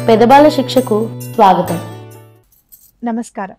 పెదబాల శిక్షకు స్వాగతం నమస్కారం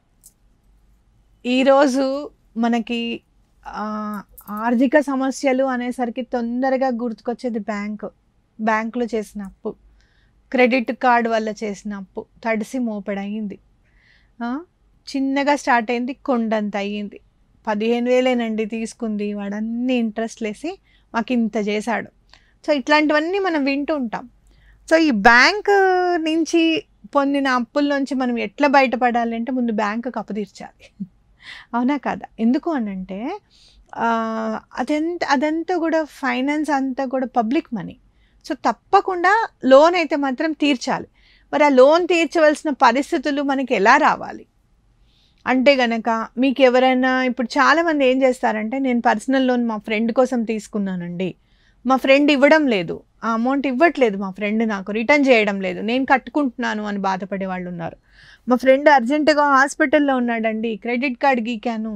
ఈరోజు మనకి ఆ, ఆర్థిక సమస్యలు అనేసరికి తొందరగా గుర్తుకొచ్చేది బ్యాంకు బ్యాంకులో చేసిన అప్పు క్రెడిట్ కార్డ్ వల్ల చేసిన అప్పు తడిసి మోపెడయింది ఆ, చిన్నగా స్టార్ట్ అయింది కొండంత అయ్యింది పదిహేను వేలేనండి తీసుకుంది వాడు అన్ని ఇంట్రెస్ట్ లేసి మాకు ఇంత చేశాడు సో ఇట్లాంటివన్నీ మనం వింటూ ఉంటాం సో ఈ బ్యాంక్ నుంచి పొందిన అప్పుల నుంచి మనం ఎట్లా బయటపడాలి అంటే ముందు బ్యాంకుకి అప్పు తీర్చాలి అవునా కాదా ఎందుకు అని అంటే ఆ, అదంతా అదంతా కూడా ఫైనాన్స్ అంతా కూడా పబ్లిక్ మనీ సో తప్పకుండా లోన్ అయితే మాత్రం తీర్చాలి మరి ఆ లోన్ తీర్చవలసిన పరిస్థితులు మనకి ఎలా రావాలి అంటే గనక మీకు ఎవరైనా ఇప్పుడు చాలామంది ఏం చేస్తారంటే నేను పర్సనల్ లోన్ మా ఫ్రెండ్ కోసం తీసుకున్నానండి మా ఫ్రెండ్ ఇవ్వడం లేదు ఆ అమౌంట్ ఇవ్వట్లేదు మా ఫ్రెండ్ నాకు రిటర్న్ చేయడం లేదు నేను కట్టుకుంటున్నాను అని బాధపడే వాళ్ళు ఉన్నారు మా ఫ్రెండ్ అర్జెంటుగా హాస్పిటల్లో ఉన్నాడండి క్రెడిట్ కార్డ్ గీకాను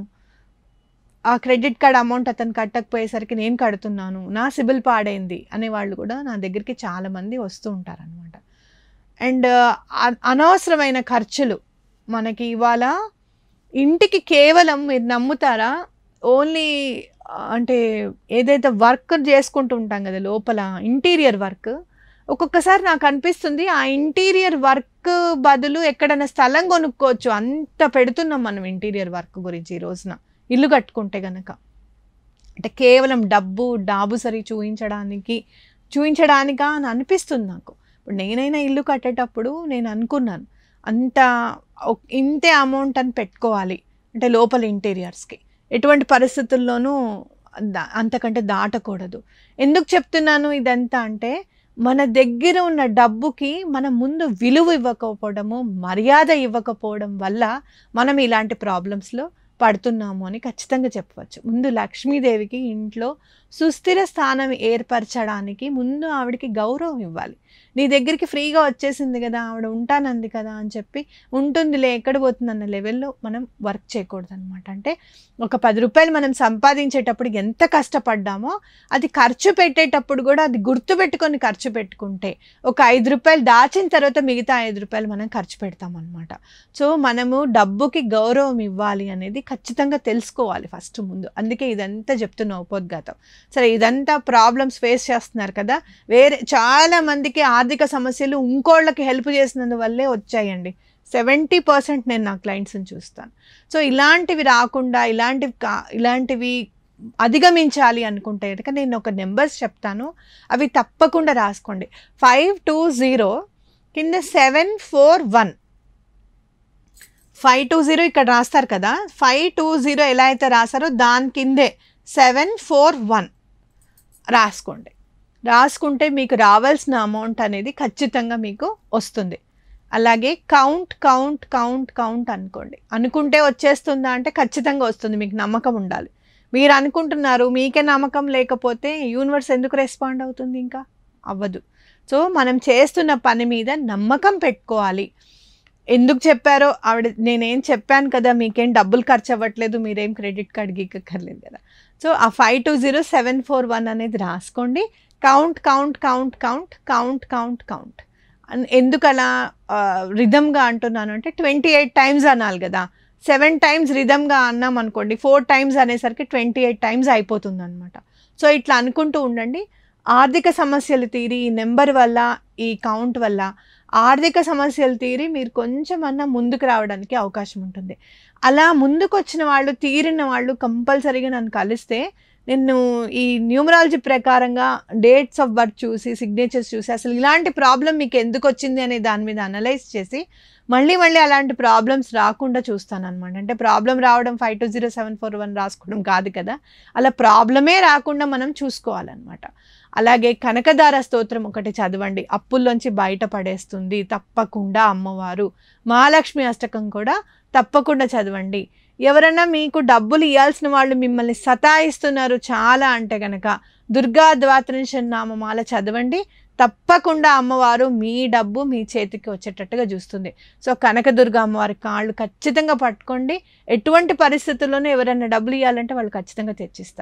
ఆ క్రెడిట్ కార్డ్ అమౌంట్ అతను కట్టకపోయేసరికి నేను కడుతున్నాను నా సిబిల్ పాడైంది అనే వాళ్ళు కూడా నా దగ్గరికి చాలామంది వస్తూ ఉంటారనమాట అండ్ అనవసరమైన ఖర్చులు మనకి ఇవాళ ఇంటికి కేవలం మీరు నమ్ముతారా ఓన్లీ అంటే ఏదైతే వర్క్ చేసుకుంటూ ఉంటాం కదా లోపల ఇంటీరియర్ వర్క్ ఒక్కొక్కసారి నాకు అనిపిస్తుంది ఆ ఇంటీరియర్ వర్క్ బదులు ఎక్కడైనా స్థలం కొనుక్కోవచ్చు అంత పెడుతున్నాం మనం ఇంటీరియర్ వర్క్ గురించి ఈ రోజున ఇల్లు కట్టుకుంటే గనక అంటే కేవలం డబ్బు డాబు సరి చూపించడానికి చూపించడానికా అని అనిపిస్తుంది నాకు ఇప్పుడు నేనైనా ఇల్లు కట్టేటప్పుడు నేను అనుకున్నాను అంత ఒక్- ఇంతే అమౌంట్ అని పెట్టుకోవాలి అంటే లోపల ఇంటీరియర్స్కి ఎటువంటి పరిస్థితుల్లోనూ దా- అంతకంటే దాటకూడదు ఎందుకు చెప్తున్నాను ఇదంతా అంటే మన దగ్గర ఉన్న డబ్బుకి మనం ముందు విలువ ఇవ్వకపోవడము మర్యాద ఇవ్వకపోవడం వల్ల మనం ఇలాంటి ప్రాబ్లమ్స్లో పడుతున్నాము అని ఖచ్చితంగా చెప్పవచ్చు ముందు లక్ష్మీదేవికి ఇంట్లో సుస్థిర స్థానం ఏర్పరచడానికి ముందు ఆవిడకి గౌరవం ఇవ్వాలి నీ దగ్గరికి ఫ్రీగా వచ్చేసింది కదా ఆవిడ ఉంటానంది కదా అని చెప్పి ఉంటుందిలే ఎక్కడ పోతుంది అన్న లెవెల్లో మనం వర్క్ చేయకూడదు అనమాట అంటే ఒక పది రూపాయలు మనం సంపాదించేటప్పుడు ఎంత కష్టపడ్డామో అది ఖర్చు పెట్టేటప్పుడు కూడా అది గుర్తు పెట్టుకొని ఖర్చు పెట్టుకుంటే ఒక ఐదు రూపాయలు దాచిన తర్వాత మిగతా ఐదు రూపాయలు మనం ఖర్చు పెడతాం అనమాట సో మనము డబ్బుకి గౌరవం ఇవ్వాలి అనేది ఖచ్చితంగా తెలుసుకోవాలి ఫస్ట్ ముందు అందుకే ఇదంతా చెప్తున్న ఉపోద్ఘాతం సరే ఇదంతా ప్రాబ్లమ్స్ ఫేస్ చేస్తున్నారు కదా వేరే చాలా మందికి ఆర్థిక సమస్యలు ఇంకోళ్ళకి హెల్ప్ చేసినందువల్లే వచ్చాయండి సెవెంటీ పర్సెంట్ నేను నా క్లయింట్స్ని చూస్తాను సో ఇలాంటివి రాకుండా ఇలాంటివి కా ఇలాంటివి అధిగమించాలి అనుకుంటే కనుక నేను ఒక నెంబర్స్ చెప్తాను అవి తప్పకుండా రాసుకోండి ఫైవ్ టూ జీరో కింద seven four one five two zero ఇక్కడ రాస్తారు కదా ఫైవ్ టూ జీరో ఎలా అయితే రాస్తారో దాని కిందే సెవెన్ ఫోర్ వన్ రాసుకోండి రాసుకుంటే మీకు రావాల్సిన అమౌంట్ అనేది ఖచ్చితంగా మీకు వస్తుంది అలాగే కౌంట్ కౌంట్ కౌంట్ కౌంట్ అనుకోండి అనుకుంటే వచ్చేస్తుందా అంటే ఖచ్చితంగా వస్తుంది మీకు నమ్మకం ఉండాలి మీరు అనుకుంటున్నారు మీకే నమ్మకం లేకపోతే యూనివర్స్ ఎందుకు రెస్పాండ్ అవుతుంది ఇంకా అవ్వదు సో మనం చేస్తున్న పని మీద నమ్మకం పెట్టుకోవాలి ఎందుకు చెప్పారో ఆవిడ నేనేం చెప్పాను కదా మీకేం డబ్బులు ఖర్చు అవ్వట్లేదు మీరేం క్రెడిట్ కార్డ్ గీకక్కర్లేదు కదా సో ఆ five two zero seven four one అనేది రాసుకోండి count count count count count count count అన్- ఎందుకు అలా రిధమ్గా అంటున్నాను అంటే ట్వంటీ ఎయిట్ టైమ్స్ అనాలి కదా సెవెన్ టైమ్స్ రిధమ్గా అన్నాం అనుకోండి ఫోర్ టైమ్స్ అనేసరికి ట్వంటీ ఎయిట్ టైమ్స్ అయిపోతుంది అనమాట సో ఇట్లా అనుకుంటూ ఉండండి ఆర్థిక సమస్యలు తీరి ఈ నెంబర్ వల్ల ఈ కౌంట్ వల్ల ఆర్థిక సమస్యలు తీరి మీరు కొంచెం అన్నా ముందుకు రావడానికి అవకాశం ఉంటుంది అలా ముందుకు వచ్చిన వాళ్ళు తీరిన వాళ్ళు కంపల్సరీగా నన్ను కలిస్తే నేను ఈ న్యూమరాలజీ ప్రకారంగా డేట్స్ ఆఫ్ బర్త్ చూసి సిగ్నేచర్స్ చూసి అసలు ఇలాంటి ప్రాబ్లం మీకు ఎందుకు వచ్చింది అనే దాని మీద అనలైజ్ చేసి మళ్ళీ మళ్ళీ అలాంటి ప్రాబ్లమ్స్ రాకుండా చూస్తాను అనమాట అంటే ప్రాబ్లం రావడం five two zero seven four one రాసుకోవడం కాదు కదా అలా ప్రాబ్లమే రాకుండా మనం చూసుకోవాలన్నమాట అలాగే కనకదార స్తోత్రం ఒకటి చదవండి అప్పుల్లోంచి బయటపడేస్తుంది తప్పకుండా అమ్మవారు మహాలక్ష్మి అష్టకం కూడా తప్పకుండా చదవండి ఎవరైనా మీకు డబ్బులు ఇవ్వాల్సిన వాళ్ళు మిమ్మల్ని సతాయిస్తున్నారు చాలా అంటే కనుక దుర్గా ద్వాత్రింశ నామమాల చదవండి తప్పకుండా అమ్మవారు మీ డబ్బు మీ చేతికి వచ్చేటట్టుగా చూస్తుంది సో కనకదుర్గ అమ్మవారి కాళ్ళు ఖచ్చితంగా పట్టుకోండి ఎటువంటి పరిస్థితుల్లోనూ ఎవరైనా డబ్బులు ఇవ్వాలంటే వాళ్ళు ఖచ్చితంగా తెచ్చిస్తారు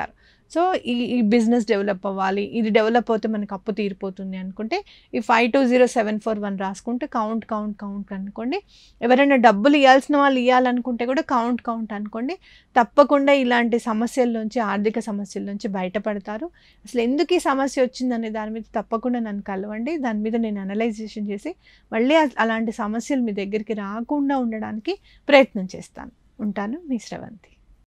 సో ఈ ఈ బిజినెస్ డెవలప్ అవ్వాలి ఇది డెవలప్ అవుతే మనకు అప్పు తీరిపోతుంది అనుకుంటే ఈ five two zero seven four one రాసుకుంటే కౌంట్ కౌంట్ కౌంట్ అనుకోండి ఎవరైనా డబ్బులు ఇవ్వాల్సిన వాళ్ళు ఇవ్వాలనుకుంటే కూడా కౌంట్ కౌంట్ అనుకోండి తప్పకుండా ఇలాంటి సమస్యల్లోంచి ఆర్థిక సమస్యల్లోంచి బయటపడతారు అసలు ఎందుకు ఈ సమస్య వచ్చిందనే దాని మీద తప్పకుండా నన్ను కలవండి దాని మీద నేను అనలైజేషన్ చేసి మళ్ళీ అ- అలాంటి సమస్యలు మీ దగ్గరికి రాకుండా ఉండడానికి ప్రయత్నం చేస్తాను ఉంటాను మీ శ్రవంతి